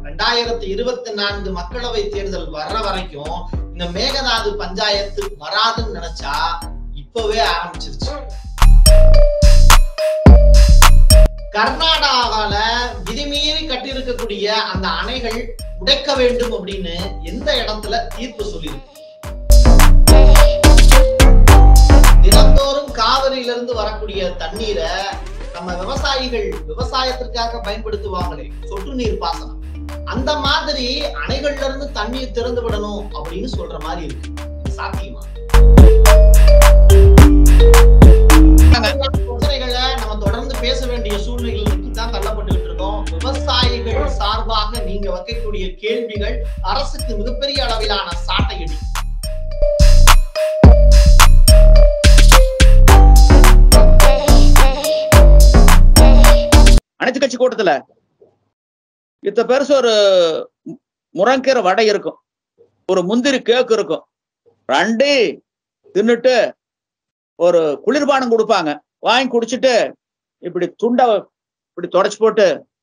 ரெண்டாயிரத்தி இருபத்தி நான்கு மக்களவை தேர்தல் வர்ற வரைக்கும் இந்த மேகதாது பஞ்சாயத்து வராதுன்னு நினைச்சா இப்பவே ஆரம்பிச்சிருச்சு கர்நாடகால விதிமீறி கட்டியிருக்கக்கூடிய அந்த அணைகள் உடைக்க வேண்டும் அப்படின்னு எந்த இடத்துல தீர்ப்பு சொல்லியிருக்கு தினந்தோறும் காவிரியிலிருந்து வரக்கூடிய தண்ணீரை நம்ம விவசாயிகள் விவசாயத்திற்காக பயன்படுத்துவாங்களே சொட்டு நீர் பாசனம் அந்த மாதிரி அணைகள்ல இருந்து தண்ணீர் திறந்து விடணும் அப்படின்னு சொல்ற மாதிரி இருக்கு இது சாத்தியமா பிரச்சனைகளை நம்ம தொடர்ந்து பேச வேண்டிய சூழ்நிலைகளுக்கு தான் தள்ளப்பட்டுகிட்டு இருக்கோம் விவசாயிகள் சார்பாக நீங்க வைக்கக்கூடிய கேள்விகள் அரசுக்கு மிகப்பெரிய அளவிலான சாட்டையடி அனைத்து கட்சி கூட்டத்துல இத்த பெருசு ஒரு மு- முருங்கீரை வடை இருக்கும் ஒரு முந்திரி கேக் இருக்கும் ரெண்டு தின்னுட்டு ஒரு குளிர்பானம் கொடுப்பாங்க வாங்கி குடிச்சிட்டு இப்படி துண்டை இப்படி தொடச்சு போட்டு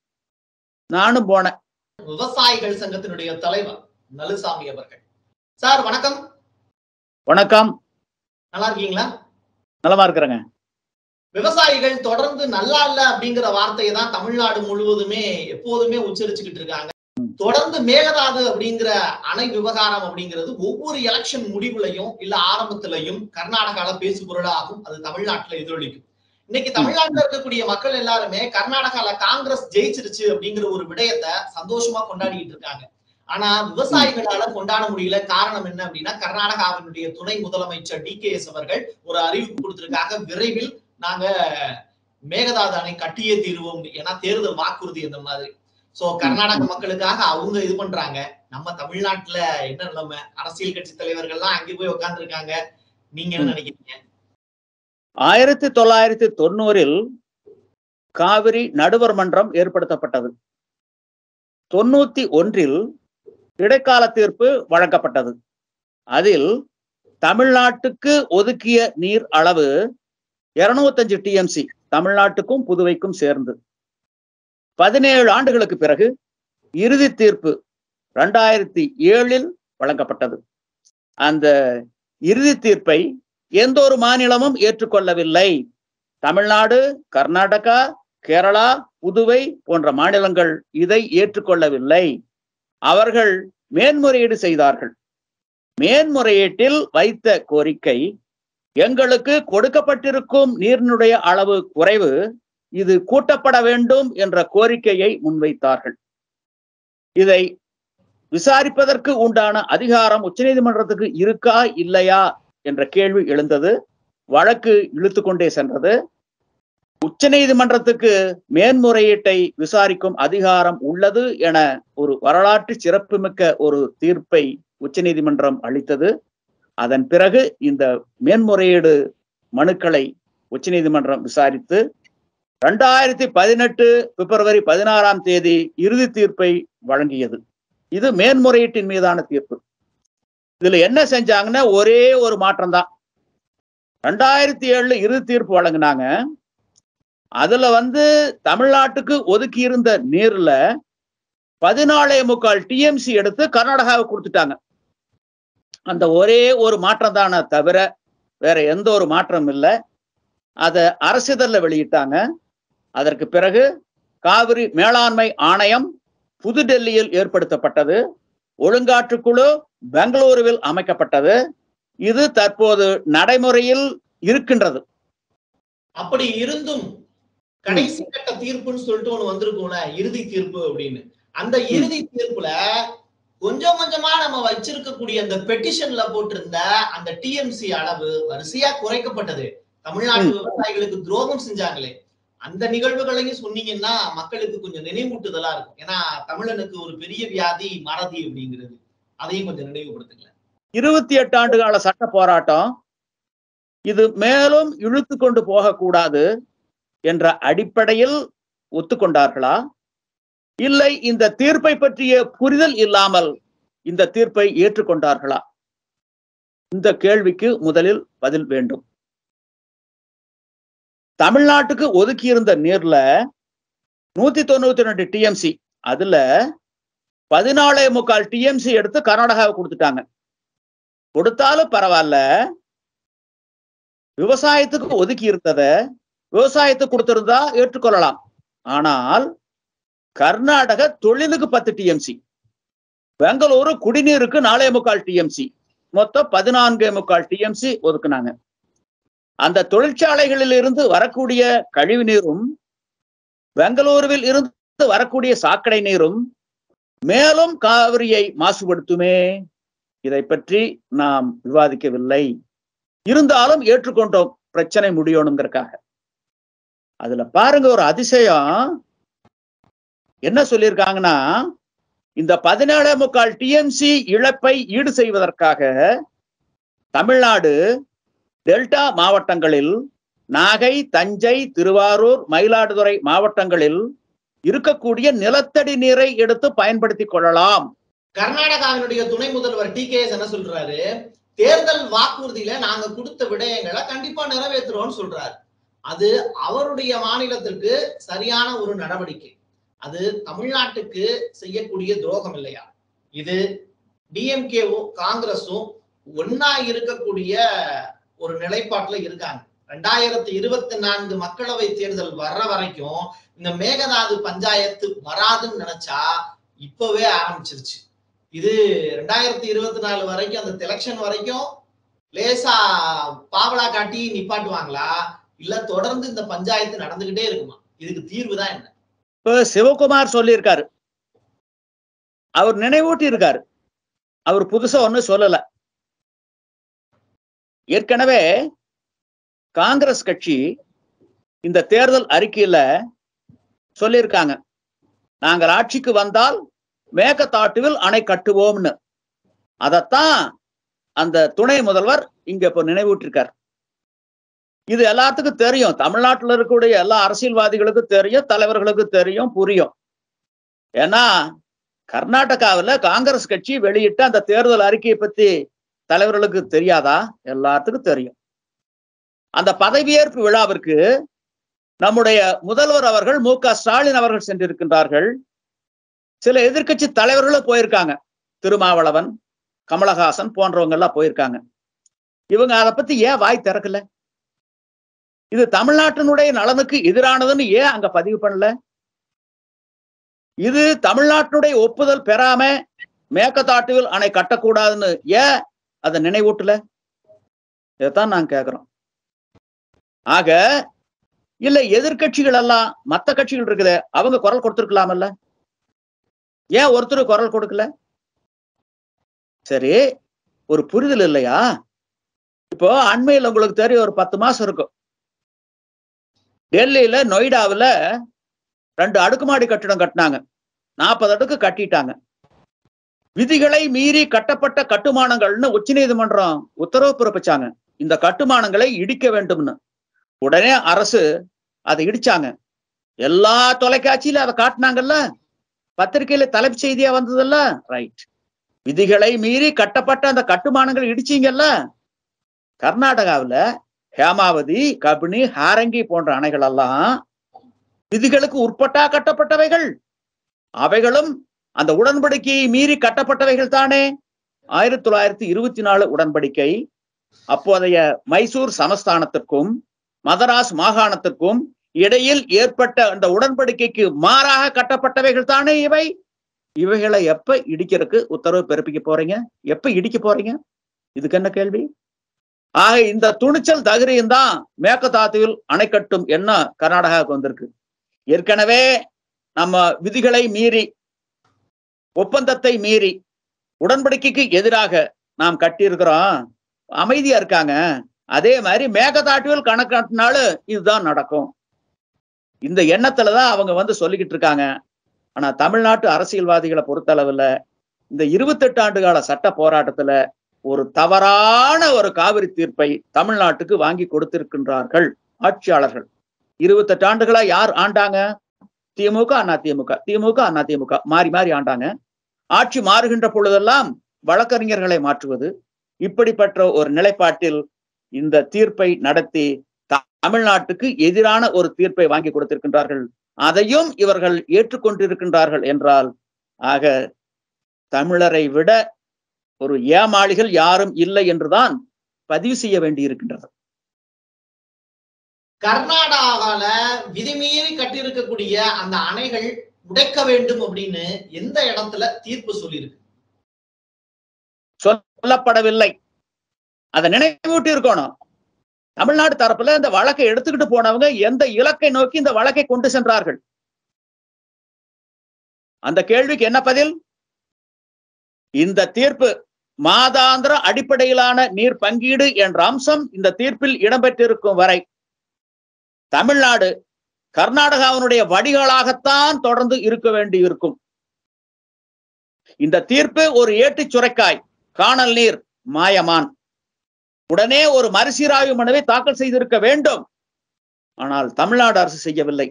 நானும் போனேன் விவசாயிகள் சங்கத்தினுடைய தலைவர் நலுசாமி அவர்கள் சார் வணக்கம் வணக்கம் நல்லா இருக்கீங்களா நலமா இருக்கிறேங்க விவசாயிகள் தொடர்ந்து நல்லா இல்ல அப்படிங்கிற வார்த்தையை தான் தமிழ்நாடு முழுவதுமே எப்போதுமே உச்சரிச்சுக்கிட்டு இருக்காங்க தொடர்ந்து மேகதாது அப்படிங்கிற அணை விவகாரம் அப்படிங்கிறது ஒவ்வொரு எலெக்ஷன் முடிவுலையும் இல்ல ஆரம்பத்திலையும் கர்நாடகால பேசு பொருளாகும் அது தமிழ்நாட்டுல எதிரொலிக்கும் இன்னைக்கு தமிழ்நாட்டுல இருக்கக்கூடிய மக்கள் எல்லாருமே கர்நாடகால காங்கிரஸ் ஜெயிச்சிருச்சு அப்படிங்கிற ஒரு விடயத்தை சந்தோஷமா கொண்டாடிட்டு இருக்காங்க ஆனா விவசாயிகளால கொண்டாட முடியல காரணம் என்ன அப்படின்னா கர்நாடகாவினுடைய துணை முதலமைச்சர் டி கே எஸ் அவர்கள் ஒரு அறிவிப்பு கொடுத்திருக்காங்க விரைவில் நாங்க மேகதாது அணை கட்டியே தீருவோம் ஏன்னா தேர்தல் வாக்குறுதி அந்த மாதிரி சோ கர்நாடக மக்களுக்காக அவங்க இது பண்றாங்க நம்ம தமிழ்நாட்டுல என்ன நிலைமை அரசியல் கட்சி தலைவர்கள்லாம் அங்கே போய் உட்கார்ந்துருக்காங்க நீங்க என்ன நினைக்கிறீங்க ஆயிரத்தி தொள்ளாயிரத்தி தொண்ணூறில் காவிரி நடுவர் மன்றம் ஏற்படுத்தப்பட்டது தொண்ணூத்தி ஒன்றில் இடைக்கால தீர்ப்பு வழங்கப்பட்டது அதில் தமிழ்நாட்டுக்கு ஒதுக்கிய நீர் அளவு இருநூத்தஞ்சு டிஎம்சி தமிழ்நாட்டுக்கும் புதுவைக்கும் சேர்ந்து பதினேழு ஆண்டுகளுக்கு பிறகு இறுதி தீர்ப்பு ரெண்டாயிரத்தி ஏழில் வழங்கப்பட்டது அந்த இறுதி தீர்ப்பை எந்த ஒரு மாநிலமும் ஏற்றுக்கொள்ளவில்லை தமிழ்நாடு கர்நாடகா கேரளா புதுவை போன்ற மாநிலங்கள் இதை ஏற்றுக்கொள்ளவில்லை அவர்கள் மேன்முறையீடு செய்தார்கள் மேன்முறையீட்டில் வைத்த கோரிக்கை எங்களுக்கு கொடுக்கப்பட்டிருக்கும் நீரினுடைய அளவு குறைவு இது கூட்டப்பட வேண்டும் என்ற கோரிக்கையை முன்வைத்தார்கள் இதை விசாரிப்பதற்கு உண்டான அதிகாரம் உச்சநீதிமன்றத்துக்கு இருக்கா இல்லையா என்ற கேள்வி எழுந்தது வழக்கு இழுத்து கொண்டே சென்றது உச்சநீதிமன்றத்துக்கு மேன்முறையீட்டை விசாரிக்கும் அதிகாரம் உள்ளது என ஒரு வரலாற்று சிறப்புமிக்க ஒரு தீர்ப்பை உச்சநீதிமன்றம் அளித்தது அதன் பிறகு இந்த மேன்முறையீடு மனுக்களை உச்சநீதிமன்றம் விசாரித்து ரெண்டாயிரத்தி பதினெட்டு பிப்ரவரி பதினாறாம் தேதி இறுதி தீர்ப்பை வழங்கியது இது மேன்முறையீட்டின் மீதான தீர்ப்பு இதுல என்ன செஞ்சாங்கன்னா ஒரே ஒரு மாற்றம் தான் ரெண்டாயிரத்தி ஏழுல இறுதி தீர்ப்பு வழங்கினாங்க அதுல வந்து தமிழ்நாட்டுக்கு ஒதுக்கி இருந்த நீர்ல பதினாலே முக்கால் டிஎம்சி எடுத்து கர்நாடகாவுக்கு கொடுத்துட்டாங்க அந்த ஒரே ஒரு மாற்றம் தானே தவிர வேற எந்த ஒரு மாற்றம் இல்லை அதை அரசிதழ்ல வெளியிட்டாங்க அதற்கு பிறகு காவிரி மேலாண்மை ஆணையம் புதுடெல்லியில் ஏற்படுத்தப்பட்டது ஒழுங்காற்றுக்குழு பெங்களூருவில் அமைக்கப்பட்டது இது தற்போது நடைமுறையில் இருக்கின்றது அப்படி இருந்தும் கடைசி கட்ட தீர்ப்புன்னு சொல்லிட்டு ஒண்ணு வந்திருக்கும்ல இறுதி தீர்ப்பு அப்படின்னு அந்த இறுதி தீர்ப்புல கொஞ்சம் கொஞ்சமா நம்ம வச்சிருக்கக்கூடிய அந்த பெட்டிஷன்ல போட்டிருந்த அந்த டிஎம்சி அளவு வரிசையா குறைக்கப்பட்டது தமிழ்நாட்டு விவசாயிகளுக்கு துரோகம் செஞ்சாங்களே அந்த நிகழ்வுகளையும் சொன்னீங்கன்னா மக்களுக்கு கொஞ்சம் நினைவூட்டுதலா இருக்கும் ஏன்னா தமிழனுக்கு ஒரு பெரிய வியாதி மறதி அப்படிங்கிறது அதையும் கொஞ்சம் நினைவுபடுத்துங்களேன் இருபத்தி எட்டு ஆண்டு கால சட்ட போராட்டம் இது மேலும் இழுத்து கொண்டு போகக்கூடாது என்ற அடிப்படையில் ஒத்துக்கொண்டார்களா இல்லை இந்த தீர்ப்பை பற்றிய புரிதல் இல்லாமல் இந்த தீர்ப்பை ஏற்றுக்கொண்டார்களா இந்த கேள்விக்கு முதலில் பதில் வேண்டும் தமிழ்நாட்டுக்கு ஒதுக்கி இருந்த நீர்ல நூத்தி தொண்ணூத்தி ரெண்டு டிஎம்சி அதுல பதினாலே முக்கால் டிஎம்சி எடுத்து கர்நாடகாவுக்கு கொடுத்துட்டாங்க கொடுத்தாலும் பரவாயில்ல விவசாயத்துக்கு ஒதுக்கி இருந்தத விவசாயத்துக்கு கொடுத்திருந்தா ஏற்றுக்கொள்ளலாம் ஆனால் கர்நாடக தொழிலுக்கு பத்து டிஎம்சி பெங்களூரு குடிநீருக்கு நாலே முக்கால் டிஎம்சி மொத்தம் பதினான்கு முக்கால் டிஎம்சி ஒதுக்குனாங்க அந்த தொழிற்சாலைகளில் இருந்து வரக்கூடிய கழிவு நீரும் பெங்களூருவில் இருந்து வரக்கூடிய சாக்கடை நீரும் மேலும் காவிரியை மாசுபடுத்துமே இதை பற்றி நாம் விவாதிக்கவில்லை இருந்தாலும் ஏற்றுக்கொண்டோம் பிரச்சனை முடியணுங்கிறக்காக அதுல பாருங்க ஒரு அதிசயம் என்ன சொல்லியிருக்காங்கன்னா இந்த பதினேழே முக்கால் டிஎம்சி இழப்பை ஈடு செய்வதற்காக தமிழ்நாடு டெல்டா மாவட்டங்களில் நாகை தஞ்சை திருவாரூர் மயிலாடுதுறை மாவட்டங்களில் இருக்கக்கூடிய நிலத்தடி நீரை எடுத்து பயன்படுத்திக் கொள்ளலாம் கர்நாடகாவினுடைய துணை முதல்வர் டி கே எஸ் என்ன சொல்றாரு தேர்தல் வாக்குறுதியில நாங்க கொடுத்த விடயங்களை கண்டிப்பா நிறைவேற்றுறோம்னு சொல்றாரு அது அவருடைய மாநிலத்திற்கு சரியான ஒரு நடவடிக்கை அது தமிழ்நாட்டுக்கு செய்யக்கூடிய துரோகம் இல்லையா இது டிஎம்கேவும் காங்கிரஸும் ஒன்னா இருக்கக்கூடிய ஒரு நிலைப்பாட்டுல இருக்காங்க ரெண்டாயிரத்தி இருபத்தி நான்கு மக்களவை தேர்தல் வர்ற வரைக்கும் இந்த மேகதாது பஞ்சாயத்து வராதுன்னு நினைச்சா இப்பவே ஆரம்பிச்சிருச்சு இது ரெண்டாயிரத்தி இருபத்தி நாலு வரைக்கும் அந்த எலெக்ஷன் வரைக்கும் லேசா பாவலா காட்டி நிப்பாட்டுவாங்களா இல்ல தொடர்ந்து இந்த பஞ்சாயத்து நடந்துகிட்டே இருக்குமா இதுக்கு தீர்வு தான் என்ன இப்ப சிவகுமார் சொல்லியிருக்காரு அவர் நினைவூட்டி இருக்காரு அவர் புதுசா ஒண்ணும் சொல்லல ஏற்கனவே காங்கிரஸ் கட்சி இந்த தேர்தல் அறிக்கையில சொல்லியிருக்காங்க நாங்கள் ஆட்சிக்கு வந்தால் மேகதாட்டுவில் அணை கட்டுவோம்னு அதத்தான் அந்த துணை முதல்வர் இங்க இப்ப நினைவூட்டிருக்கார் இது எல்லாத்துக்கும் தெரியும் தமிழ்நாட்டுல இருக்கக்கூடிய எல்லா அரசியல்வாதிகளுக்கும் தெரியும் தலைவர்களுக்கும் தெரியும் புரியும் ஏன்னா கர்நாடகாவில் காங்கிரஸ் கட்சி வெளியிட்ட அந்த தேர்தல் அறிக்கையை பத்தி தலைவர்களுக்கு தெரியாதா எல்லாத்துக்கும் தெரியும் அந்த பதவியேற்பு விழாவிற்கு நம்முடைய முதல்வர் அவர்கள் மு க ஸ்டாலின் அவர்கள் சென்றிருக்கின்றார்கள் சில எதிர்க்கட்சி தலைவர்களும் போயிருக்காங்க திருமாவளவன் கமலஹாசன் போன்றவங்க எல்லாம் போயிருக்காங்க இவங்க அதை பத்தி ஏன் வாய் திறக்கல இது தமிழ்நாட்டினுடைய நலனுக்கு எதிரானதுன்னு ஏன் அங்க பதிவு பண்ணல இது தமிழ்நாட்டினுடைய ஒப்புதல் பெறாம மேக்கத்தாட்டுவில் அணை கட்டக்கூடாதுன்னு ஏன் அதை நினைவூட்டல இதைத்தான் நாங்க கேக்குறோம் ஆக இல்ல எதிர்கட்சிகள் எல்லாம் மத்த கட்சிகள் இருக்குதே அவங்க குரல் கொடுத்திருக்கலாமல்ல ஏன் ஒருத்தர் குரல் கொடுக்கல சரி ஒரு புரிதல் இல்லையா இப்போ அண்மையில் உங்களுக்கு தெரியும் ஒரு பத்து மாசம் இருக்கும் டெல்லியில நொய்டாவில் ரெண்டு அடுக்குமாடி கட்டிடம் கட்டினாங்க நாற்பது அடுக்கு கட்டிட்டாங்க விதிகளை மீறி கட்டப்பட்ட கட்டுமானங்கள்னு உச்சநீதிமன்றம் உத்தரவு பிறப்பிச்சாங்க இந்த கட்டுமானங்களை இடிக்க வேண்டும்னு உடனே அரசு அதை இடிச்சாங்க எல்லா தொலைக்காட்சியில அதை காட்டினாங்கல்ல பத்திரிகையில தலைப்பு செய்தியா வந்ததுல்ல ரைட் விதிகளை மீறி கட்டப்பட்ட அந்த கட்டுமானங்கள் இடிச்சீங்கல்ல கர்நாடகாவில் ஹேமாவதி கபினி ஹாரங்கி போன்ற அணைகள் எல்லாம் விதிகளுக்கு உட்பட்டா கட்டப்பட்டவைகள் அவைகளும் அந்த உடன்படிக்கையை மீறி கட்டப்பட்டவைகள் தானே ஆயிரத்தி தொள்ளாயிரத்தி இருபத்தி நாலு உடன்படிக்கை அப்போதைய மைசூர் சமஸ்தானத்திற்கும் மதராஸ் மாகாணத்திற்கும் இடையில் ஏற்பட்ட அந்த உடன்படிக்கைக்கு மாறாக கட்டப்பட்டவைகள் தானே இவை இவைகளை எப்ப இடிக்கிறதுக்கு உத்தரவு பிறப்பிக்க போறீங்க எப்ப இடிக்க போறீங்க இதுக்கு என்ன கேள்வி ஆக இந்த துணிச்சல் தகுதியும் தான் மேக்கதாத்துவில் அணை கட்டும் என்ன கர்நாடகாவுக்கு வந்திருக்கு ஏற்கனவே நம்ம விதிகளை மீறி ஒப்பந்தத்தை மீறி உடன்படிக்கைக்கு எதிராக நாம் கட்டியிருக்கிறோம் அமைதியா இருக்காங்க அதே மாதிரி மேகதாட்டுவில் கணக்காட்டினாலும் இதுதான் நடக்கும் இந்த எண்ணத்துலதான் அவங்க வந்து சொல்லிக்கிட்டு இருக்காங்க ஆனா தமிழ்நாட்டு அரசியல்வாதிகளை பொறுத்தளவுல இந்த இருபத்தெட்டு ஆண்டு கால சட்ட போராட்டத்துல ஒரு தவறான ஒரு காவிரி தீர்ப்பை தமிழ்நாட்டுக்கு வாங்கி கொடுத்திருக்கின்றார்கள் ஆட்சியாளர்கள் இருபத்தெட்டு ஆண்டுகளா யார் ஆண்டாங்க திமுக அண்ணா திமுக திமுக அண்ணா திமுக மாறி மாறி ஆண்டாங்க ஆட்சி மாறுகின்ற பொழுதெல்லாம் வழக்கறிஞர்களை மாற்றுவது இப்படிப்பட்ட ஒரு நிலைப்பாட்டில் இந்த தீர்ப்பை நடத்தி தமிழ்நாட்டுக்கு எதிரான ஒரு தீர்ப்பை வாங்கி கொடுத்திருக்கின்றார்கள் அதையும் இவர்கள் ஏற்றுக்கொண்டிருக்கின்றார்கள் என்றால் ஆக தமிழரை விட ஒரு ஏமாளிகள் யாரும் இல்லை என்றுதான் பதிவு செய்ய வேண்டியிருக்கின்றது கர்நாடகால விதிமீறி கட்டியிருக்கக்கூடிய அந்த அணைகள் உடைக்க வேண்டும் அப்படின்னு எந்த இடத்துல தீர்ப்பு சொல்லியிருக்கு சொல்லப்படவில்லை அதை நினைவூட்டி இருக்கணும் தமிழ்நாடு தரப்புல இந்த வழக்கை எடுத்துக்கிட்டு போனவங்க எந்த இலக்கை நோக்கி இந்த வழக்கை கொண்டு சென்றார்கள் அந்த கேள்விக்கு என்ன பதில் இந்த தீர்ப்பு மாதாந்திர அடிப்படையிலான நீர் பங்கீடு என்ற அம்சம் இந்த தீர்ப்பில் இடம்பெற்றிருக்கும் வரை தமிழ்நாடு கர்நாடகாவினுடைய வடிகளாகத்தான் தொடர்ந்து இருக்க வேண்டி இருக்கும் இந்த தீர்ப்பு ஒரு ஏட்டுச் சுரைக்காய் காணல் நீர் மாயமான் உடனே ஒரு மறுசீராய்வு மனுவை தாக்கல் செய்திருக்க வேண்டும் ஆனால் தமிழ்நாடு அரசு செய்யவில்லை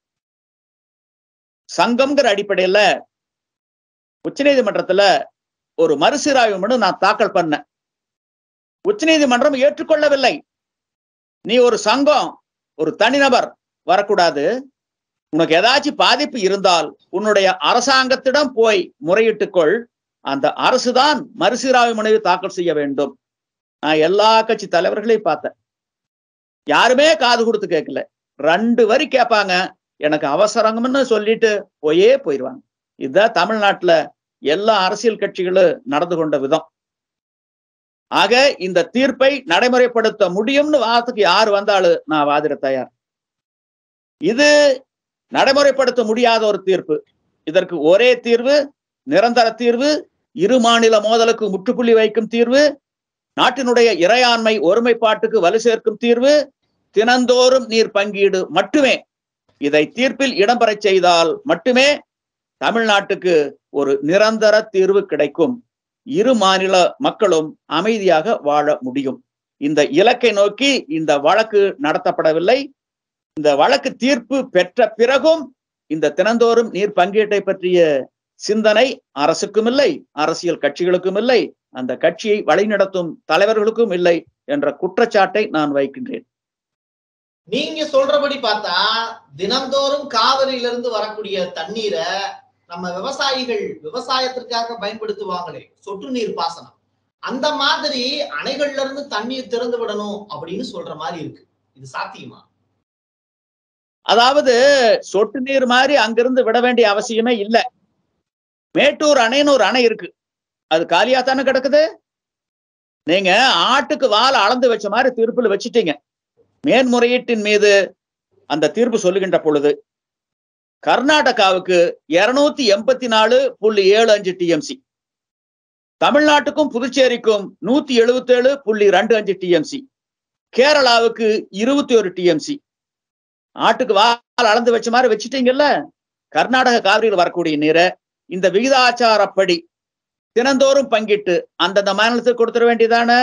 சங்கம்ங்கிற அடிப்படையில உச்சநீதிமன்றத்துல ஒரு மறுசீராய்வு மனு நான் தாக்கல் பண்ணேன் உச்சநீதிமன்றம் ஏற்றுக்கொள்ளவில்லை நீ ஒரு சங்கம் ஒரு தனிநபர் வரக்கூடாது உனக்கு ஏதாச்சும் பாதிப்பு இருந்தால் உன்னுடைய அரசாங்கத்திடம் போய் முறையிட்டுக்கொள் அந்த அரசுதான் மறுசீராய்வு மனுவை தாக்கல் செய்ய வேண்டும் நான் எல்லா கட்சி தலைவர்களையும் பார்த்தேன் யாருமே காது கொடுத்து கேட்கல ரெண்டு வரி கேட்பாங்க எனக்கு அவசரம்னு சொல்லிட்டு போயே போயிடுவாங்க இதுதான் தமிழ்நாட்டுல எல்லா அரசியல் கட்சிகளும் நடந்து கொண்ட விதம் ஆக இந்த தீர்ப்பை நடைமுறைப்படுத்த முடியும்னு வாதத்துக்கு யார் வந்தாலும் நான் வாதிட தயார் இது நடைமுறைப்படுத்த முடியாத ஒரு தீர்ப்பு இதற்கு ஒரே தீர்வு நிரந்தர தீர்வு இரு மாநில மோதலுக்கு முற்றுப்புள்ளி வைக்கும் தீர்வு நாட்டினுடைய இறையாண்மை ஒருமைப்பாட்டுக்கு வலு சேர்க்கும் தீர்வு தினந்தோறும் நீர் பங்கீடு மட்டுமே இதை தீர்ப்பில் இடம்பெறச் செய்தால் மட்டுமே தமிழ்நாட்டுக்கு ஒரு நிரந்தர தீர்வு கிடைக்கும் இரு மாநில மக்களும் அமைதியாக வாழ முடியும் இந்த இலக்கை நோக்கி இந்த வழக்கு நடத்தப்படவில்லை இந்த வழக்கு தீர்ப்பு பெற்ற பிறகும் இந்த தினந்தோறும் நீர் பங்கீட்டை பற்றிய சிந்தனை அரசுக்கும் இல்லை அரசியல் கட்சிகளுக்கும் இல்லை அந்த கட்சியை வழிநடத்தும் தலைவர்களுக்கும் இல்லை என்ற குற்றச்சாட்டை நான் வைக்கின்றேன் நீங்க சொல்றபடி பார்த்தா தினந்தோறும் காவிரியிலிருந்து வரக்கூடிய தண்ணீரை நம்ம விவசாயிகள் விவசாயத்திற்காக பயன்படுத்துவாங்களே சொட்டு நீர் பாசனம் அந்த மாதிரி அணைகள்ல இருந்து தண்ணீர் திறந்து விடணும் அப்படின்னு சொல்ற மாதிரி இருக்கு இது சாத்தியமா அதாவது சொட்டு நீர் மாதிரி அங்கிருந்து விட வேண்டிய அவசியமே இல்லை மேட்டூர் அணைன்னு ஒரு அணை இருக்கு அது காலியா தானே கிடக்குது நீங்க ஆட்டுக்கு வால் அளந்து வச்ச மாதிரி தீர்ப்புல வச்சுட்டீங்க மேன்முறையீட்டின் மீது அந்த தீர்ப்பு சொல்லுகின்ற பொழுது கர்நாடகாவுக்கு இருநூத்தி எண்பத்தி நாலு புள்ளி ஏழு அஞ்சு டிஎம்சி தமிழ்நாட்டுக்கும் புதுச்சேரிக்கும் நூத்தி எழுபத்தி ஏழு புள்ளி ரெண்டு அஞ்சு டிஎம்சி கேரளாவுக்கு இருபத்தி ஒரு டிஎம்சி ஆட்டுக்கு வால் அளந்து வச்ச மாதிரி வச்சுட்டீங்கல்ல கர்நாடக காவிரியில் வரக்கூடிய நீரை இந்த விகிதாச்சாரப்படி தினந்தோறும் பங்கிட்டு அந்தந்த மாநிலத்துக்கு கொடுத்துட வேண்டியதானே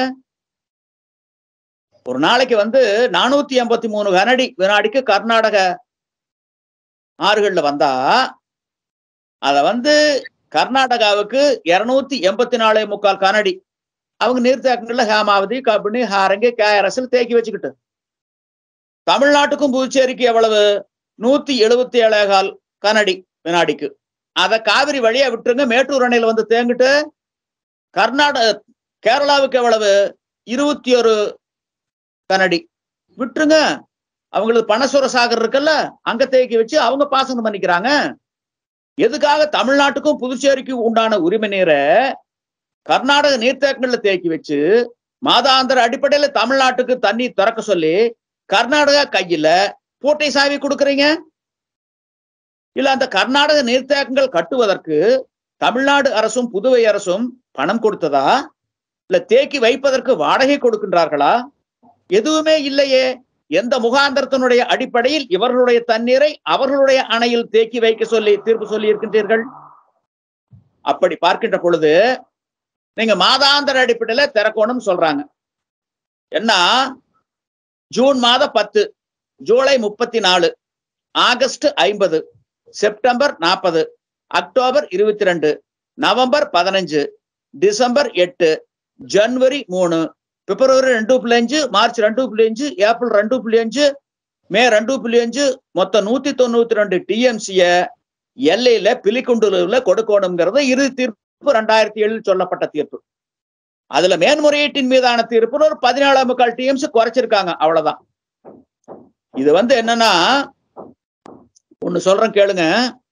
ஒரு நாளைக்கு வந்து நானூத்தி எண்பத்தி மூணு கனடி வினாடிக்கு கர்நாடக ஆறுகள்ல வந்தா அத வந்து கர்நாடகாவுக்கு இருநூத்தி எண்பத்தி நாலு முக்கால் கனடி அவங்க நீர்த்தேக்கங்கள்ல ஹேமாவதி கபினி ஹாரங்கி கேஆர்எஸ்ல தேக்கி வச்சுக்கிட்டு தமிழ்நாட்டுக்கும் புதுச்சேரிக்கு எவ்வளவு நூத்தி எழுபத்தி ஏழேகால் கனடி வினாடிக்கு அத காவிரி வழியா விட்டுருங்க மேட்டூர் அணையில வந்து தேங்கிட்டு கர்நாடக கேரளாவுக்கு எவ்வளவு இருபத்தி ஒரு கனடி விட்டுருங்க அவங்களுக்கு பனசுர சாகர் இருக்குல்ல அங்க தேக்கி வச்சு அவங்க பாசனம் பண்ணிக்கிறாங்க எதுக்காக தமிழ்நாட்டுக்கும் புதுச்சேரிக்கும் உண்டான உரிமை நீரை கர்நாடக நீர்த்தேக்கங்கள்ல தேக்கி வச்சு மாதாந்திர அடிப்படையில தமிழ்நாட்டுக்கு தண்ணி திறக்க சொல்லி கர்நாடகா கையில பூட்டை சாவி கொடுக்குறீங்க இல்ல அந்த கர்நாடக நீர்த்தேக்கங்கள் கட்டுவதற்கு தமிழ்நாடு அரசும் புதுவை அரசும் பணம் கொடுத்ததா இல்ல தேக்கி வைப்பதற்கு வாடகை கொடுக்கின்றார்களா எதுவுமே இல்லையே எந்த முகாந்திரத்தினுடைய அடிப்படையில் இவர்களுடைய தண்ணீரை அவர்களுடைய அணையில் தேக்கி வைக்க சொல்லி தீர்ப்பு சொல்லி இருக்கின்றீர்கள் அப்படி பார்க்கின்ற பொழுது நீங்க மாதாந்திர அடிப்படையில திறக்கணும் சொல்றாங்க என்ன ஜூன் மாதம் பத்து ஜூலை முப்பத்தி நாலு ஆகஸ்ட் ஐம்பது செப்டம்பர் நாற்பது அக்டோபர் இருபத்தி ரெண்டு நவம்பர் பதினஞ்சு டிசம்பர் எட்டு ஜனவரி மூணு பிப்ரவரி ரெண்டு புள்ளி அஞ்சு மார்ச் ரெண்டு புள்ளி அஞ்சு ஏப்ரல் ரெண்டு புள்ளி அஞ்சு மே ரெண்டு புள்ளி அஞ்சு மொத்தம் நூத்தி தொண்ணூத்தி ரெண்டு டிஎம்சிய எல்லையில பிலிக்குண்டுல கொடுக்கணுங்கிறத இறுதி தீர்ப்பு தீர்ப்பு ரெண்டாயிரத்தி ஏழில் சொல்லப்பட்ட தீர்ப்பு அதுல மேன்முறையீட்டின் மீதான தீர்ப்பு ஒரு பதினேழாம் முக்கால் டிஎம்ஸ் குறைச்சிருக்காங்க அவ்வளவுதான் இது வந்து என்னன்னா ஒண்ணு சொல்றேன் கேளுங்க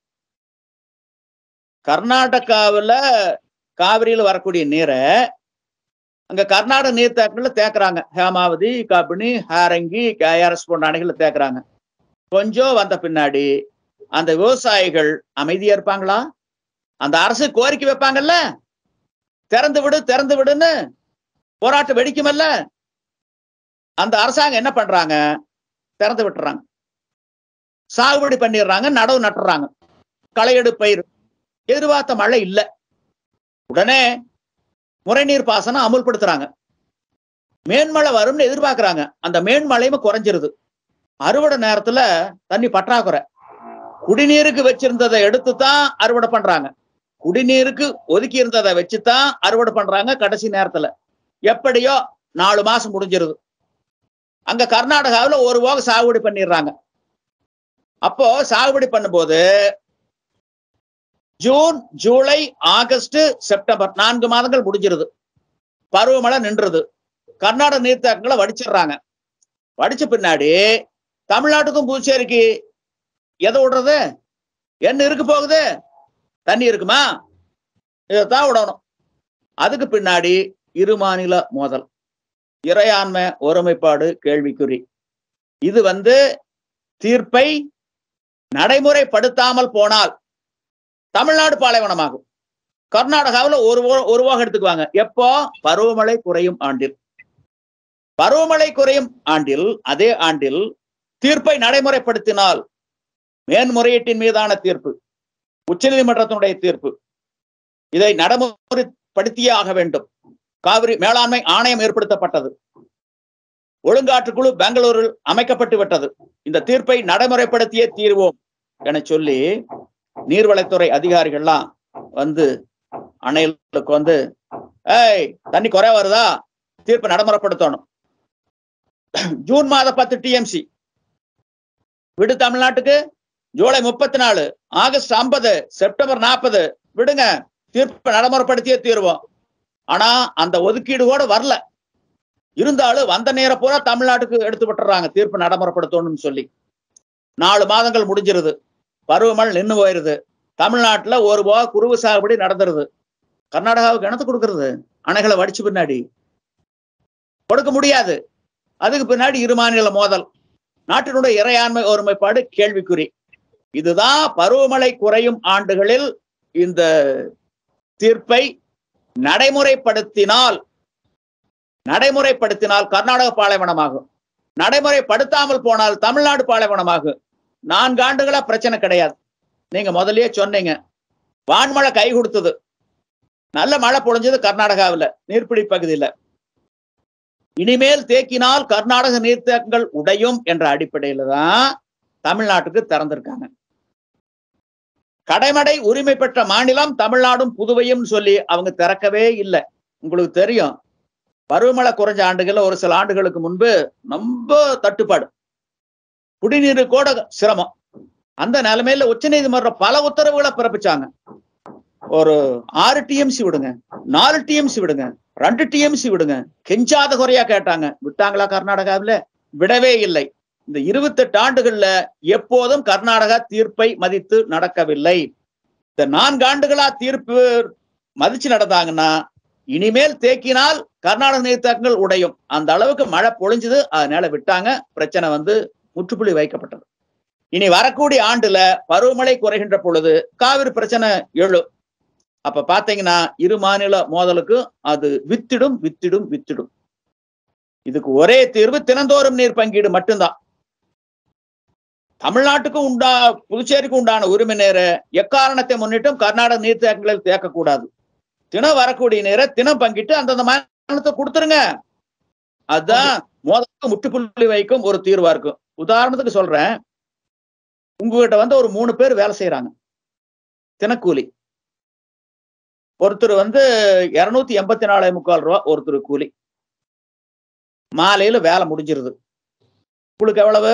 கர்நாடகாவுல காவிரியில வரக்கூடிய நீரை அங்க கர்நாடக நீர்த்தேக்கங்கள்ல தேக்குறாங்க ஹேமாவதி கபினி ஹாரங்கி கேஆர்எஸ் போன்ற அணைகள்ல தேக்குறாங்க கொஞ்சம் வந்த பின்னாடி அந்த விவசாயிகள் அமைதியா இருப்பாங்களா அந்த அரசு கோரிக்கை வைப்பாங்கல்ல திறந்து விடு திறந்து விடுன்னு போராட்டம் வெடிக்குமல்ல அந்த அரசாங்கம் என்ன பண்றாங்க திறந்து விட்டுறாங்க சாகுபடி பண்ணிடுறாங்க நடவு நட்டுறாங்க களையெடு பயிர் எதிர்பார்த்த மழை இல்லை உடனே முறைநீர் பாசனம் அமுல்படுத்துறாங்க மேன்மழை வரும்னு எதிர்பார்க்கறாங்க அந்த மேன்மழையும் குறைஞ்சிருது அறுவடை நேரத்துல தண்ணி பற்றாக்குறை குடிநீருக்கு வச்சிருந்ததை எடுத்து தான் அறுவடை பண்றாங்க குடிநீருக்கு ஒதுக்கி இருந்ததை வச்சுதான் அறுவடை பண்றாங்க கடைசி நேரத்துல எப்படியோ நாலு மாசம் முடிஞ்சிருது அங்க கர்நாடகாவுல ஒரு போக சாகுபடி பண்ணிடுறாங்க அப்போ சாகுபடி பண்ணும்போது ஜூன் ஜூலை ஆகஸ்ட் செப்டம்பர் நான்கு மாதங்கள் முடிஞ்சிருது பருவமழை நின்றுது கர்நாடக நீர்த்தேக்கங்களை வடிச்சிடுறாங்க வடிச்ச பின்னாடி தமிழ்நாட்டுக்கும் புதுச்சேரிக்கு எதை விடுறது என்ன இருக்கு போகுது தண்ணி இருக்குமா இதைத்தான் விடணும் அதுக்கு பின்னாடி இரு மாநில மோதல் இறையாண்மை ஒருமைப்பாடு கேள்விக்குறி இது வந்து தீர்ப்பை நடைமுறைப்படுத்தாமல் போனால் தமிழ்நாடு பாலைவனமாகும் கர்நாடகாவில் ஒரு ஓ- ஒரு வாகம் எடுத்துக்குவாங்க எப்போ பருவமழை குறையும் ஆண்டில் பருவமழை குறையும் ஆண்டில் அதே ஆண்டில் தீர்ப்பை நடைமுறைப்படுத்தினால் மேன்முறையீட்டின் மீதான தீர்ப்பு உச்சநீதிமன்றத்தினுடைய தீர்ப்பு இதை நடைமுறைப்படுத்தியே ஆக வேண்டும் காவிரி மேலாண்மை ஆணையம் ஏற்படுத்தப்பட்டது ஒழுங்காற்றுக்குழு பெங்களூரில் அமைக்கப்பட்டு விட்டது இந்த தீர்ப்பை நடைமுறைப்படுத்தியே தீர்வோம் என சொல்லி நீர்வளத்துறை அதிகாரிகள்லாம் வந்து அணைகளுக்கு வந்து ஏய் தண்ணி குறை வருதா தீர்ப்பு நடைமுறைப்படுத்தணும் ஜூன் மாத பத்து டிஎம்சி விடு தமிழ்நாட்டுக்கு ஜூலை முப்பத்தி நாலு ஆகஸ்ட் ஐம்பது செப்டம்பர் நாற்பது விடுங்க தீர்ப்பு நடைமுறைப்படுத்தியே தீர்வோம் ஆனா அந்த ஒதுக்கீடு கூட வரல இருந்தாலும் வந்த நேரம் பூரா தமிழ்நாட்டுக்கு எடுத்து விட்டுறாங்க தீர்ப்பு நடைமுறைப்படுத்தணும்னு சொல்லி நாலு மாதங்கள் முடிஞ்சிருது பருவமழை நின்னு போயிருது தமிழ்நாட்டுல ஒரு போக குருவு சாகுபடி நடந்துருது கர்நாடகாவுக்கு இனத்து கொடுக்கறது அணைகளை வடிச்சு பின்னாடி கொடுக்க முடியாது அதுக்கு பின்னாடி இரு மாநில மோதல் நாட்டினுடைய இறையாண்மை ஒருமைப்பாடு கேள்விக்குறி இதுதான் பருவமழை குறையும் ஆண்டுகளில் இந்த தீர்ப்பை நடைமுறைப்படுத்தினால் நடைமுறைப்படுத்தினால் கர்நாடக பாலைவனமாகும் நடைமுறைப்படுத்தாமல் போனால் தமிழ்நாடு பாலைவனமாகும் நான்கு ஆண்டுகளா பிரச்சனை கிடையாது நீங்க முதல்லயே சொன்னீங்க வான்மழை கை கொடுத்தது நல்ல மழை பொழிஞ்சது கர்நாடகாவில் நீர்பிடி பகுதியில் இனிமேல் தேக்கினால் கர்நாடக நீர்த்தேக்கங்கள் உடையும் என்ற அடிப்படையில தான் தமிழ்நாட்டுக்கு திறந்திருக்காங்க கடைமடை உரிமை பெற்ற மாநிலம் தமிழ்நாடும் புதுவையும் சொல்லி அவங்க திறக்கவே இல்லை உங்களுக்கு தெரியும் பருவமழை குறைஞ்ச ஆண்டுகள்ல ஒரு சில ஆண்டுகளுக்கு முன்பு ரொம்ப தட்டுப்பாடு குடிநீர் கூட சிரமம் அந்த நிலைமையில உச்சநீதிமன்றம் பல உத்தரவுகளை பிறப்பிச்சாங்க ஒரு ஆறு டிஎம்சி விடுங்க நாலு டிஎம்சி விடுங்க ரெண்டு டிஎம்சி விடுங்க கெஞ்சாத குறையா கேட்டாங்க விட்டாங்களா கர்நாடகாவில் விடவே இல்லை இந்த இருபத்தெட்டு ஆண்டுகள்ல எப்போதும் கர்நாடகா தீர்ப்பை மதித்து நடக்கவில்லை இந்த நான்கு ஆண்டுகளா தீர்ப்பு மதிச்சு நடந்தாங்கன்னா இனிமேல் தேக்கினால் கர்நாடக நீர்த்தேக்கங்கள் உடையும் அந்த அளவுக்கு மழை பொழிஞ்சது அதனால விட்டாங்க பிரச்சனை வந்து முற்றுப்புள்ளி வைக்கப்பட்டது இனி வரக்கூடிய ஆண்டுல பருவமழை குறைகின்ற பொழுது காவிரி பிரச்சனை எழும் அப்ப பாத்தீங்கன்னா இரு மாநில மோதலுக்கு அது வித்திடும் வித்திடும் வித்திடும் இதுக்கு ஒரே தீர்வு தினந்தோறும் நீர் பங்கீடு மட்டும்தான் தமிழ்நாட்டுக்கு உண்டா புதுச்சேரிக்கு உண்டான உரிமை நேர எக்காரணத்தை முன்னிட்டும் கர்நாடக நீர்த்தேக்கங்களில் தேக்கக்கூடாது தினம் வரக்கூடிய நேர தினம் பங்கிட்டு அந்தந்த மாநிலத்தை கொடுத்துருங்க அதுதான் மோதலுக்கு முற்றுப்புள்ளி வைக்கும் ஒரு தீர்வா இருக்கும் உதாரணத்துக்கு சொல்றேன் உங்ககிட்ட வந்து ஒரு மூணு பேர் வேலை செய்யறாங்க தினக்கூலி ஒருத்தர் வந்து இருநூத்தி எண்பத்தி நாலே முக்கால் ரூபா ஒருத்தர் கூலி மாலையில வேலை முடிஞ்சிருது உங்களுக்கு எவ்வளவு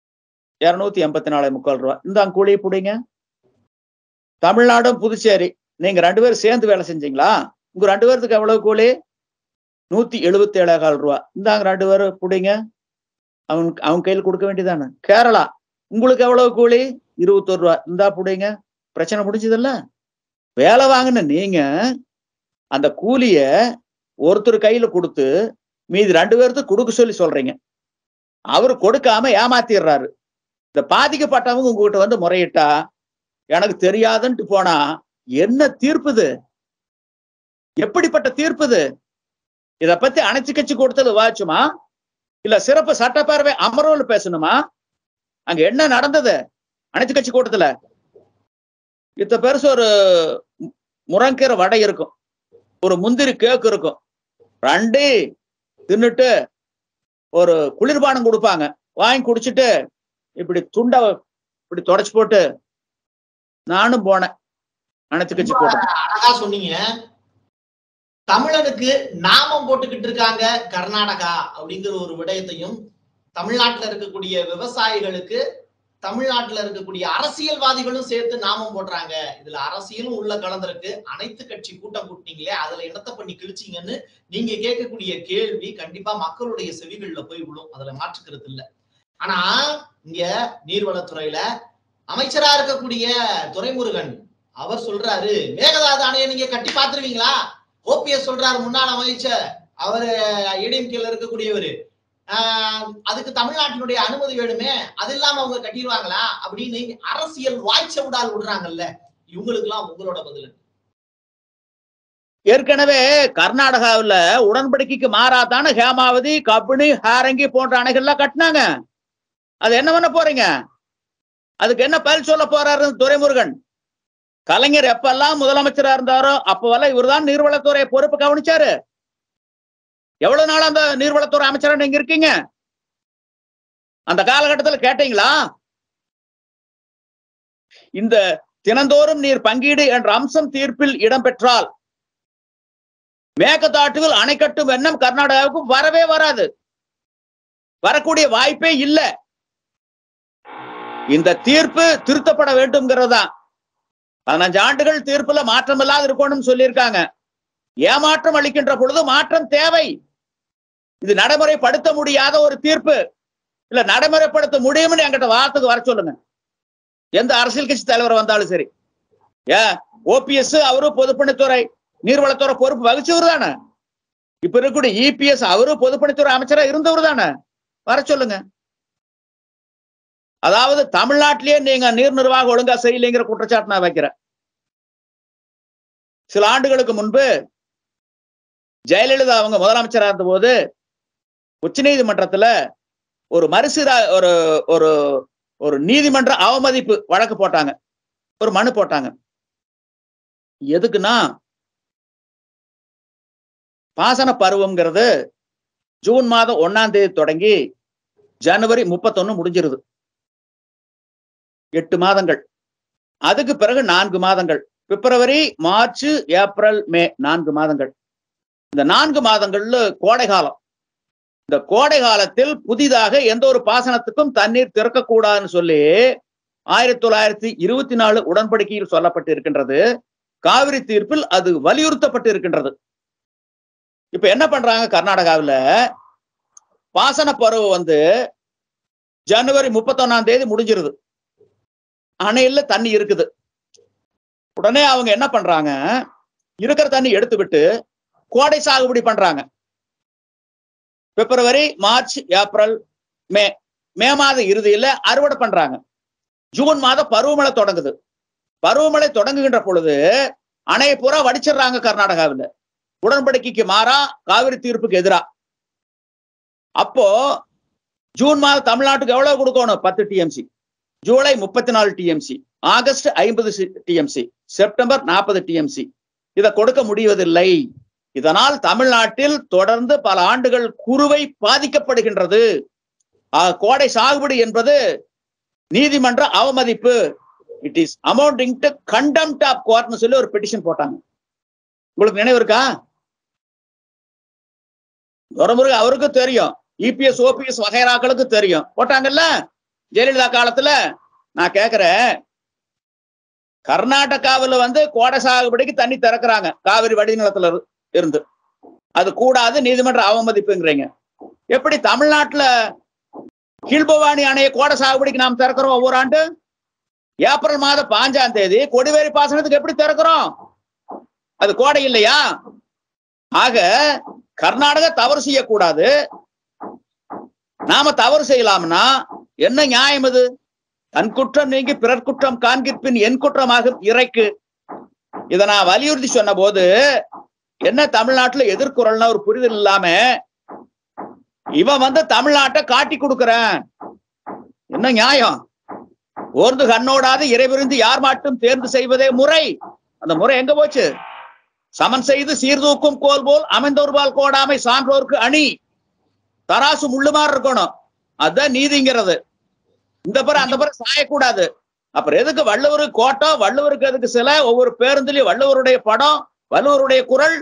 இருநூத்தி எண்பத்தி நாலே முக்கால் ரூபா இந்த கூலி பிடிங்க தமிழ்நாடும் புதுச்சேரி நீங்க ரெண்டு பேரும் சேர்ந்து வேலை செஞ்சீங்களா உங்க ரெண்டு பேர்த்துக்கு எவ்வளவு கூலி நூத்தி எழுபத்தி ஏழாயிரம் ரூபா இந்தாங்க ரெண்டு பேரும் பிடிங்க அவனுக்கு அவன் கையில் கொடுக்க வேண்டியதானே கேரளா உங்களுக்கு எவ்வளவு கூலி இருபத்தொரு ரூபா இந்தா பிடிங்க பிரச்சனை முடிஞ்சதில்ல வேலை வாங்கின நீங்க அந்த கூலிய ஒருத்தர் கையில கொடுத்து மீதி ரெண்டு பேர்த்துக்கு கொடுக்க சொல்லி சொல்றீங்க அவரு கொடுக்காம ஏமாத்திடுறாரு இந்த பாதிக்கப்பட்டவங்க உங்ககிட்ட வந்து முறையிட்டா எனக்கு தெரியாதுன்ட்டு போனா என்ன தீர்ப்புது எப்படிப்பட்ட தீர்ப்புது இத பத்தி அணைச்சு கட்சி கொடுத்தது வாச்சுமா இல்ல சிறப்பு சட்டப்பேரவை அமர்வுல பேசணுமா அங்க என்ன நடந்தது அனைத்து கட்சி கூட்டத்துல இத்த பெருசு ஒரு முரங்கீரை வடை இருக்கும் ஒரு முந்திரி கேக் இருக்கும் ரெண்டு தின்னுட்டு ஒரு குளிர்பானம் கொடுப்பாங்க வாங்கி குடிச்சிட்டு இப்படி துண்டை இப்படி தொடச்சு போட்டு நானும் போனேன் அனைத்து கட்சி கூட்டம் அழகா சொன்னீங்க தமிழனுக்கு நாமம் போட்டுக்கிட்டு இருக்காங்க கர்நாடகா அப்படிங்கிற ஒரு விடயத்தையும் தமிழ்நாட்டுல இருக்கக்கூடிய விவசாயிகளுக்கு தமிழ்நாட்டுல இருக்கக்கூடிய அரசியல்வாதிகளும் சேர்த்து நாமம் போடுறாங்க இதுல அரசியலும் உள்ள கலந்திருக்கு அனைத்து கட்சி கூட்டம் கூட்டினீங்களே அதுல என்னத்த பண்ணி கிழிச்சீங்கன்னு நீங்க கேட்கக்கூடிய கேள்வி கண்டிப்பா மக்களுடைய செவிகள்ல போய் விடும் அதுல மாற்றுக்கிறது இல்ல ஆனா இங்க நீர்வளத்துறையில அமைச்சரா இருக்கக்கூடிய துரைமுருகன் அவர் சொல்றாரு மேகதாது அணையை நீங்க கட்டி பாத்துருவீங்களா ஓபிஎஸ் சொல்றாரு முன்னாள் அமைச்சர் அவரு ஏடிஎம்கேல இருக்கக்கூடியவர் அதுக்கு தமிழ்நாட்டினுடைய அனுமதி வேணுமே அது இல்லாம அவங்க கட்டிடுவாங்களா அப்படின்னு அரசியல் வாய்ச்ச விடால் விடுறாங்கல்ல இவங்களுக்கு எல்லாம் உங்களோட பதில் என்ன? ஏற்கனவே கர்நாடகாவுல உடன்படிக்கைக்கு மாறாதான ஹேமாவதி கபினி ஹாரங்கி போன்ற அணைகள்லாம் கட்டினாங்க அது என்ன பண்ண போறீங்க அதுக்கு என்ன பதில் சொல்ல போறாரு துரைமுருகன் கலைஞர் எப்பெல்லாம் முதலமைச்சரா இருந்தாரோ அப்பவெல்லாம் இவர்தான் நீர்வளத்துறை பொறுப்பு கவனிச்சாரு எவ்வளவு நாள் அந்த நீர்வளத்துறை அமைச்சரா நீங்க இருக்கீங்க அந்த காலகட்டத்துல கேட்டீங்களா இந்த தினந்தோறும் நீர் பங்கீடு என்ற அம்சம் தீர்ப்பில் இடம்பெற்றால் மேகதாட்டுவில் அணை கட்டும் எண்ணம் கர்நாடகாவுக்கு வரவே வராது வரக்கூடிய வாய்ப்பே இல்லை இந்த தீர்ப்பு திருத்தப்பட வேண்டும்ங்கிறதா பதினஞ்சு ஆண்டுகள் தீர்ப்புல மாற்றம் இல்லாத இருக்கணும்னு சொல்லியிருக்காங்க ஏமாற்றம் அளிக்கின்ற பொழுது மாற்றம் தேவை இது நடைமுறைப்படுத்த முடியாத ஒரு தீர்ப்பு இல்ல நடைமுறைப்படுத்த முடியும்னு என்கிட்ட வார்த்தைக்கு வர சொல்லுங்க எந்த அரசியல் கட்சி தலைவர் வந்தாலும் சரி ஏ ஓபிஎஸ் அவரு பொதுப்பணித்துறை நீர்வளத்துறை பொறுப்பு வகிச்சவர் தானே இப்ப இருக்கக்கூடிய இபிஎஸ் அவரு பொதுப்பணித்துறை அமைச்சரா இருந்தவர் தானே வர சொல்லுங்க அதாவது தமிழ்நாட்டிலேயே நீங்க நீர் நிர்வாகம் ஒழுங்கா செய்யலைங்கிற குற்றச்சாட்டு நான் வைக்கிறேன் சில ஆண்டுகளுக்கு முன்பு ஜெயலலிதா அவங்க முதலமைச்சரா இருந்த போது உச்ச நீதிமன்றத்துல ஒரு மறுசீரா ஒரு ஒரு ஒரு நீதிமன்ற அவமதிப்பு வழக்கு போட்டாங்க ஒரு மனு போட்டாங்க எதுக்குன்னா பாசன பருவம்ங்கிறது ஜூன் மாதம் ஒன்னாம் தேதி தொடங்கி ஜனவரி முப்பத்தொன்னு முடிஞ்சிருது எட்டு மாதங்கள் அதுக்கு பிறகு நான்கு மாதங்கள் பிப்ரவரி மார்ச் ஏப்ரல் மே நான்கு மாதங்கள் இந்த நான்கு மாதங்கள்ல கோடை காலம் இந்த கோடை காலத்தில் புதிதாக எந்த ஒரு பாசனத்துக்கும் தண்ணீர் திறக்கக்கூடாதுன்னு சொல்லி ஆயிரத்தி தொள்ளாயிரத்தி இருபத்தி நாலு உடன்படிக்கையில் சொல்லப்பட்டு இருக்கின்றது காவிரி தீர்ப்பில் அது வலியுறுத்தப்பட்டு இருக்கின்றது இப்ப என்ன பண்றாங்க கர்நாடகாவில் பாசன பருவம் வந்து ஜனவரி முப்பத்தொன்னாம் தேதி முடிஞ்சிருது அணையில தண்ணி இருக்குது உடனே அவங்க என்ன பண்றாங்க இருக்கிற தண்ணி எடுத்து விட்டு கோடை சாகுபடி பண்றாங்க பிப்ரவரி மார்ச் ஏப்ரல் மே மே மாத இறுதியில அறுவடை பண்றாங்க ஜூன் மாதம் பருவமழை தொடங்குது பருவமழை தொடங்குகின்ற பொழுது அணையை பூரா வடிச்சிடுறாங்க கர்நாடகாவில் உடன்படிக்கைக்கு மாறா காவிரி தீர்ப்புக்கு எதிரா அப்போ ஜூன் மாதம் தமிழ்நாட்டுக்கு எவ்வளவு கொடுக்கணும் பத்து டிஎம்சி ஜூலை முப்பத்தி நாலு டிஎம்சி ஆகஸ்ட் ஐம்பது டிஎம்சி செப்டம்பர் நாற்பது டிஎம்சி இதை கொடுக்க முடிவதில்லை இதனால் தமிழ்நாட்டில் தொடர்ந்து பல ஆண்டுகள் குறுவை பாதிக்கப்படுகின்றது கோடை சாகுபடி என்பது நீதிமன்ற அவமதிப்பு it is amounting to contempt of கோர்ட்னு சொல்லி ஒரு பெட்டிஷன் போட்டாங்க உங்களுக்கு நினைவு இருக்கா துரமுருக அவருக்கு தெரியும் இபிஎஸ் ஓபிஎஸ் வகைராக்களுக்கு தெரியும் போட்டாங்கல்ல ஜெயலலிதா காலத்துல நான் கேக்குறேன் கர்நாடகாவுல வந்து கோடை சாகுபடிக்கு தண்ணி திறக்கிறாங்க காவிரி வடிநிலத்துல இரு- இருந்து அது கூடாது நீதிமன்ற அவமதிப்புங்கிறீங்க எப்படி தமிழ்நாட்டுல கீழ்பவானி அணையை கோடை சாகுபடிக்கு நாம் திறக்கிறோம் ஒவ்வொரு ஆண்டு ஏப்ரல் மாதம் பாஞ்சாம் தேதி கொடிவேரி பாசனத்துக்கு எப்படி திறக்கிறோம் அது கோடை இல்லையா ஆக கர்நாடகா தவறு செய்யக்கூடாது நாம தவறு செய்யலாம்னா என்ன நியாயம் இது தன் குற்றம் நீங்கி பிறர் குற்றம் காண்கிற்பின் என் குற்றமாகும் இறைக்கு இத நான் வலியுறுத்தி சொன்ன போது என்ன தமிழ்நாட்டுல எதிர்குறல்னா ஒரு புரிதல் இல்லாம இவன் வந்து தமிழ்நாட்டை காட்டி கொடுக்கறேன் என்ன நியாயம் ஓர்ந்து கண்ணோடாது இறைவிருந்து யார் மட்டும் தேர்ந்து செய்வதே முறை அந்த முறை எங்க போச்சு சமன் செய்து சீர்தூக்கும் கோல் போல் அமைந்தோர்பால் கோடாமை சான்றோர்க்கு அணி தராசு முள்ளுமாறு இருக்கணும் அதுதான் நீதிங்கிறது இந்த பிற அந்த பிற சாயக்கூடாது அப்புறம் எதுக்கு வள்ளுவர் கோட்டம் வள்ளுவருக்கு எதுக்கு சில ஒவ்வொரு பேருந்துலயும் வள்ளுவருடைய படம் வள்ளுவருடைய குரல்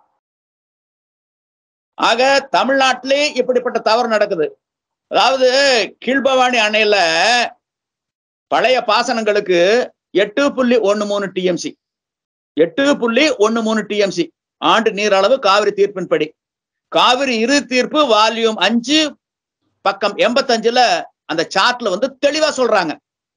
ஆக தமிழ்நாட்டிலே இப்படிப்பட்ட தவறு நடக்குது அதாவது கீழ்பவானி அணையில பழைய பாசனங்களுக்கு எட்டு புள்ளி ஒண்ணு மூணு டிஎம்சி எட்டு புள்ளி ஒண்ணு மூணு டிஎம்சி ஆண்டு நீர் அளவு காவிரி தீர்ப்பின்படி காவிரி இரு தீர்ப்பு வால்யூம் அஞ்சு பக்கம் எண்பத்தஞ்சுல அந்த சார்ட்ல வந்து தெளிவா சொல்றாங்க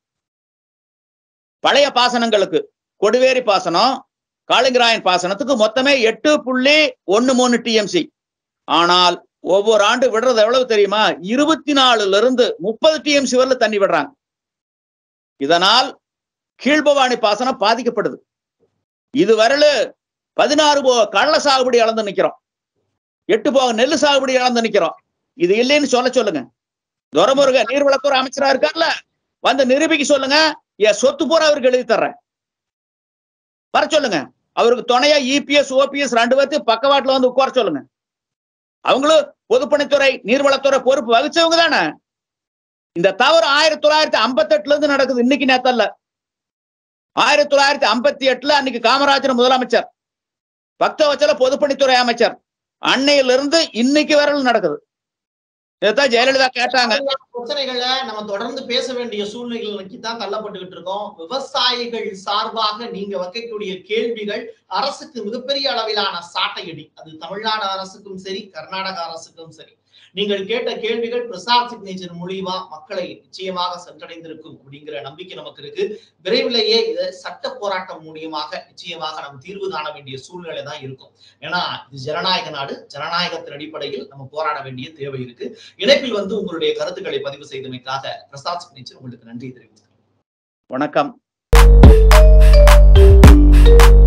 பழைய பாசனங்களுக்கு கொடிவேரி பாசனம் காளிங்கராயன் பாசனத்துக்கு மொத்தமே எட்டு புள்ளி ஒண்ணு மூணு டிஎம்சி ஆனால் ஒவ்வொரு ஆண்டு விடுறது எவ்வளவு தெரியுமா இருபத்தி நாலுல இருந்து முப்பது டிஎம்சி வரல தண்ணி விடுறாங்க இதனால் கீழ்பவானி பாசனம் பாதிக்கப்படுது இது வரல பதினாறு போ கடலை சாகுபடி இழந்து நிக்கிறோம் எட்டு போக நெல்லு சாகுபடி இழந்து நிக்கிறோம் இது இல்லைன்னு சொல்ல சொல்லுங்க துரமுருக நீர்வளத்துறை அமைச்சரா இருக்கார்ல வந்து நிரூபிக்க சொல்லுங்க என் சொத்து பூரா அவருக்கு எழுதி தர்றேன் வர சொல்லுங்க அவருக்கு துணையா இபிஎஸ் ஓபிஎஸ் ரெண்டு பேர்த்தையும் பக்கவாட்டுல வந்து உட்கார சொல்லுங்க அவங்களும் பொதுப்பணித்துறை நீர்வளத்துறை பொறுப்பு வகிச்சவங்க தானே இந்த தவறு ஆயிரத்தி தொள்ளாயிரத்தி ஐம்பத்தி எட்டுல இருந்து நடக்குது இன்னைக்கு நேத்தல்ல ஆயிரத்தி தொள்ளாயிரத்தி ஐம்பத்தி எட்டுல அன்னைக்கு காமராஜர் முதலமைச்சர் பக்தவச்சல பொதுப்பணித்துறை அமைச்சர் அன்னையிலிருந்து இன்னைக்கு வரலும் நடக்குது இதைத்தான் ஜெயலலிதா கேட்டாங்க பிரச்சனைகளை நம்ம தொடர்ந்து பேச வேண்டிய சூழ்நிலைகள் நோக்கி தான் தள்ளப்பட்டுக்கிட்டு இருக்கோம் விவசாயிகள் சார்பாக நீங்க வைக்கக்கூடிய கேள்விகள் அரசுக்கு மிகப்பெரிய அளவிலான சாட்டையடி அது தமிழ்நாடு அரசுக்கும் சரி கர்நாடக அரசுக்கும் சரி நீங்கள் கேட்ட கேள்விகள் பிரசாத் சிக்னேச்சர் மூலியமா மக்களை நிச்சயமாக சென்றடைந்திருக்கும் அப்படிங்கிற நம்பிக்கை நமக்கு இருக்கு விரைவிலேயே இதை சட்ட போராட்டம் மூலியமாக நிச்சயமாக நம்ம தீர்வு காண வேண்டிய சூழ்நிலை தான் இருக்கும் ஏன்னா இது ஜனநாயக நாடு ஜனநாயகத்தின் அடிப்படையில் நம்ம போராட வேண்டிய தேவை இருக்கு இணைப்பில் வந்து உங்களுடைய கருத்துக்களை பதிவு செய்தமைக்காக பிரசாத் சிக்னேச்சர் உங்களுக்கு நன்றி தெரிவித்துக்கிறேன் வணக்கம்